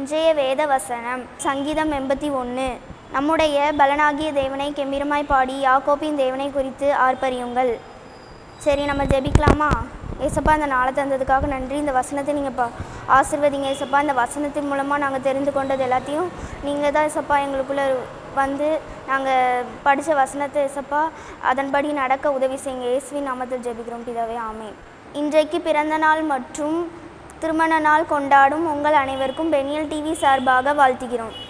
இன்றைய வேத வசனம் சங்கீதம் எண்பத்தி ஒன்று நம்முடைய பலனாகிய தேவனை கெம்பீரமாய் பாடி யாக்கோப்பின் தேவனை குறித்து ஆர்ப்பரியுங்கள் சரி நம்ம ஜெபிக்கலாமா ஏசப்பா இந்த நாளை தந்ததுக்காக நன்றி இந்த வசனத்தை நீங்கள் பா ஆசிர்வதிங்க ஏசப்பா இந்த வசனத்தின் மூலமாக நாங்கள் தெரிந்து கொண்டது எல்லாத்தையும் நீங்கள் தான் ஏசப்பா எங்களுக்குள்ளே வந்து நாங்கள் படித்த வசனத்தை ஏசப்பா அதன்படி நடக்க உதவி செய்யுங்க இயேசுவின் நாமத்தில் ஜெபிக்கிறோம் பிதாவே ஆமென் இன்றைக்கு பிறந்த நாள் மற்றும் திருமண நாள் கொண்டாடும் உங்கள் அனைவருக்கும் பெனியல் டிவி சார்பாக வாழ்த்துகிறோம்